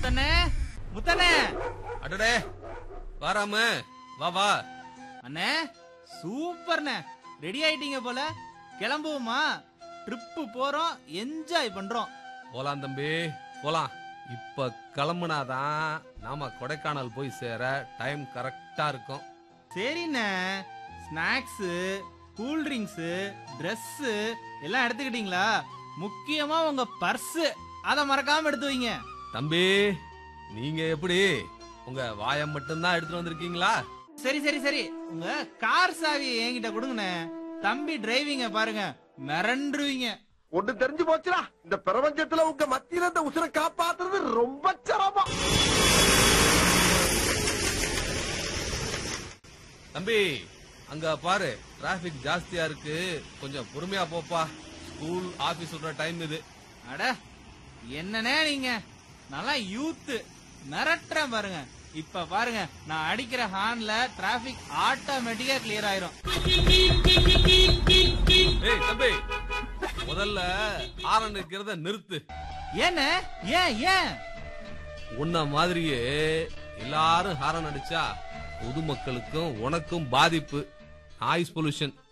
முத்தண்ணே முத்தண்ணே அடடே வாராம வா வா அண்ணே சூப்பர்ண்ணே ரெடி ஆயிட்டீங்க போல கிளம்புவோமா ட்ரிப்பு போறோம் என்ஜாய் பண்றோம் போலாம் தம்பி போலாம் இப்ப கிளம்புனாதான் நாம கொடைக்கானல் போய் சேர டைம் கரெக்டா இருக்கும் சரிண்ணே ஸ்நாக்ஸு கூல் ட்ரிங்க்ஸு ட்ரெஸ்ஸு எல்லாம் எடுத்துக்கிட்டீங்களா முக்கியமா உங்க பர்ஸு அதை மறக்காம எடுத்து வைங்க தம்பி நீங்க எப்படி உங்க வாயம் மட்டும்தான் எடுத்துட்டு வந்திருக்கீங்களா சரி சரி சரி உங்க கார் சாவி என்கிட்ட கொடுங்கண்ணே தம்பி டிரைவிங்க பாருங்க மிரண்டுருவீங்க ஒண்ணு தெரிஞ்சு போச்சுடா இந்த பிரபஞ்சத்துல உங்க மத்தியில இந்த உசுரை காப்பாத்துறது ரொம்ப சிரமம் தம்பி அங்க பாரு டிராபிக் ஜாஸ்தியா இருக்கு கொஞ்சம் பொறுமையா போப்பா ஸ்கூல் ஆபீஸ் விடுற டைம் இது அட என்னண்ணே நீங்க நல்லா யூத்து மிரட்டுறேன் பாருங்க இப்ப பாருங்க நான் அடிக்கிற ஹார்ன்ல டிராபிக் ஆட்டோமேட்டிக்கா கிளியர் ஆயிரும் ஏய் தம்பி முதல்ல ஆரன் இருக்கிறத நிறுத்து ஏண்ணே ஏன் ஏன் உன்ன மாதிரியே எல்லாரும் ஹாரன் அடிச்சா பொதுமக்களுக்கும் உனக்கும் பாதிப்பு நாய்ஸ் பொல்யூஷன்